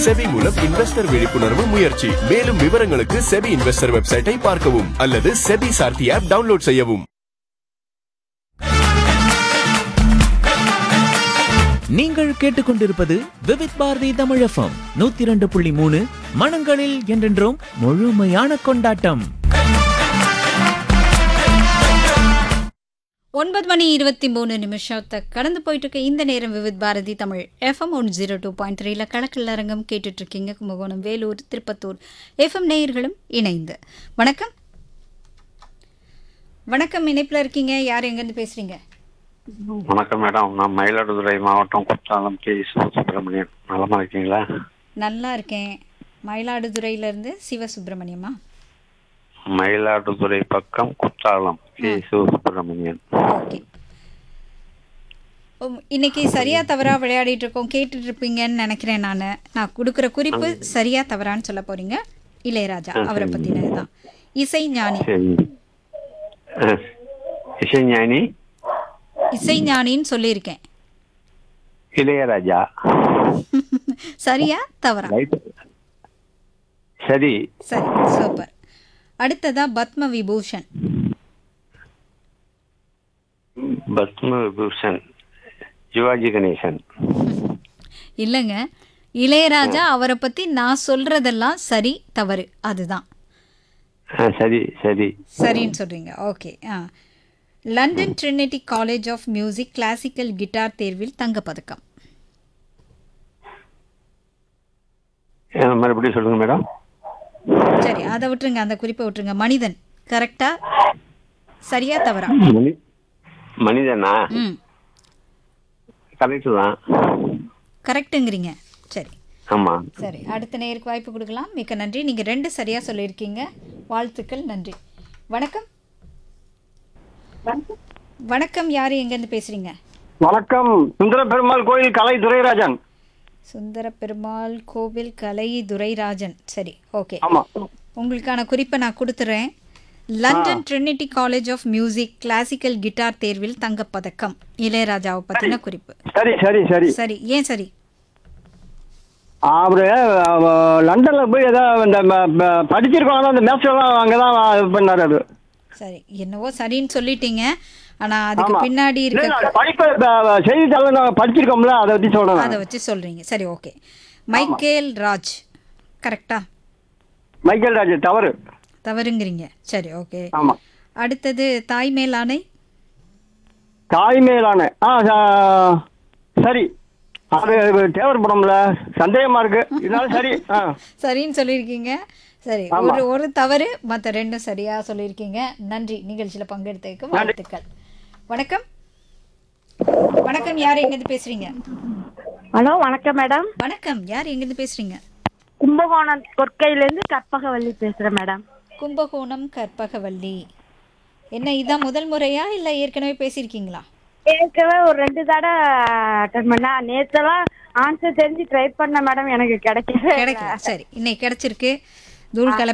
SEBI மூலம் investor விழிப்புணர்வு முயற்சி மேலும் விவரங்களுக்கு செபி இன்வெஸ்டர் வெப்சைட்டை பார்க்கவும் அல்லது செபி சார்த்தி ஆப் டவுன்லோட் செய்யவும் நீங்கள் கேட்டுக்கொண்டிருப்பது விவித் பாரதி தமிழ் எஃப்எம் நூத்தி இரண்டு புள்ளி மூணு மனங்களில் என்றென்றும் முழுமையான கொண்டாட்டம் ஒன்பது மணி இருபத்தி மூணு நிமிஷத்தை கடந்து போயிட்டு இருக்க இந்த நேரம் Vividh Bharati Tamil FM one zero two point த்ரீல கலக்கல் அரங்கம் கேட்டுட்டு இருக்கீங்க கும்பகோணம் வேலூர் திருப்பத்தூர் எஃப்எம் நேயர்களும் இணைந்து வணக்கம் வணக்கம் இணைப்பில் இருக்கீங்க யார் எங்கேருந்து பேசுறீங்க வணக்கம் மேடம் நான் மயிலாடுதுறை மாவட்டம் குற்றாலம் கே சுப்பிரமணியன் நலமா இருக்கீங்களா நல்லா இருக்கேன் மயிலாடுதுறையிலேருந்து சிவசுப்பிரமணியமா மயிலாடுதுறை பக்கம் குற்றாலம் கே சுப்பிரமணியன் ஓகே உம், இன்னைக்கு சரியா தவறா விளையாடிட்டு இருக்கோம் கேட்டுட்டு இருப்பீங்கன்னு நினைக்கிறேன் நான் நான் கொடுக்குற குறிப்பு சரியா தவறான்னு சொல்ல போறீங்க இளையராஜா அவரை பத்தினது தான் இசை ஞானி சரி அஹ், இசைஞானி இசை ஞானின்னு சொல்லியிருக்கேன் இளையராஜா சரியா தவறா ரைட் சரி சரி சூப்பர் அடுத்ததா பத்ம விபூஷன் பத்ம விபூஷன் சிவாஜி கணேசன் இல்லைங்க இளையராஜா அவரை பத்தி நான் சொல்றதெல்லாம் சரி தவறு அதுதான் அஹ், சரி சரி சரின்னு சொல்றீங்க ஓகே ஆ London Trinity College of music classical guitar தேர்வில் தங்கப்பதக்கம் அஹ், மறுபடியும் சொல்லுங்க மேடம் சரி அதை விட்டுருங்க அந்த குறிப்பை விட்டுருங்க மனிதன் கரெக்டா சரியா தவறா மனி மனிதனா ம் கரெக்டு தான் கரெக்டுங்கிறீங்க சரி ஆமா சரி அடுத்த நேருக்கு வாய்ப்பு கொடுக்கலாம் மிக்க நன்றி நீங்கள் ரெண்டு சரியாக சொல்லியிருக்கீங்க வாழ்த்துக்கள் நன்றி வணக்கம் வணக்கம் யார் எங்கேருந்து பேசுகிறீங்க வணக்கம் சுந்தர பெருமாள் கோயில் கலை துரைராஜன் சுந்தர பெருமாள் கோவில் கலை துரைராஜன் சரி ஓகே ஆமா உங்களுக்கான குறிப்பை நான் கொடுத்துறேன் London Trinity College of music classical guitar தேர்வில் தங்கப்பதக்கம் இளையராஜாவை பற்றின குறிப்பு சரி சரி சரி சரி ஏன் சரி அவரு அஹ், லண்டன்ல போய் ஏதோ இந்த ம- ம- படிச்சிருக்கோம் அந்த மேட்ச் எல்லாம் அங்கதான் இது பண்ணாரு அது சரி என்னவோ சரின்னு சொல்லிட்டீங்க ஆனால் அதுக்கு ஆமா. பின்னாடி இல்ல, இருக்க இல்ல, படிப்பு அஹ், செய்தித்தாள் நாங்க படிச்சிருக்கோம்ல அதை பத்தி அதை சொல்றேன் வச்சு சொல்றீங்க சரி ஓகே மைக்கேல் ராஜ் கரெக்டா மைக்கேல் ராஜ் தவறு தவறுங்கிறீங்க சரி ஓகே ஆமா அடுத்தது தாய் மேல் ஆணை தாய் மேலான ஆ ச- சரி அது தேவர் படம்ல சந்தேகமா இருக்கு இருந்தாலும் சரி ஆ சரின்னு சொல்லியிருக்கீங்க சரி ஆமா. ஒரு ஒரு தவறு மற்ற ரெண்டும் சரியா சொல்லியிருக்கீங்க நன்றி நிகழ்ச்சியில் பங்கெடுத்ததுக்கு வாழ்த்துக்கள் வணக்கம் வணக்கம் யார் எங்கேருந்து பேசுறீங்க ஹலோ வணக்கம் மேடம் வணக்கம் யார் எங்கேருந்து பேசுறீங்க கும்பகோணம் கொற்கையிலேருந்து கற்பகவல்லி பேசுகிறேன் மேடம் கும்பகோணம் கற்பகவல்லி என்ன இதான் முதல் முறையா இல்லை ஏற்கனவே பேசியிருக்கீங்களா ஏற்கனவே ஒரு ரெண்டு தடவை அட்டன் பண்ணா நேற்றெல்லாம் ஆன்சர் தெரிஞ்சு ட்ரை பண்ண மேடம் எனக்கு கிடைக்கவே இல்லை. கிடைக்கும் சரி இன்னைக்கு கிடைச்சிருக்கு தூள் கலப்பி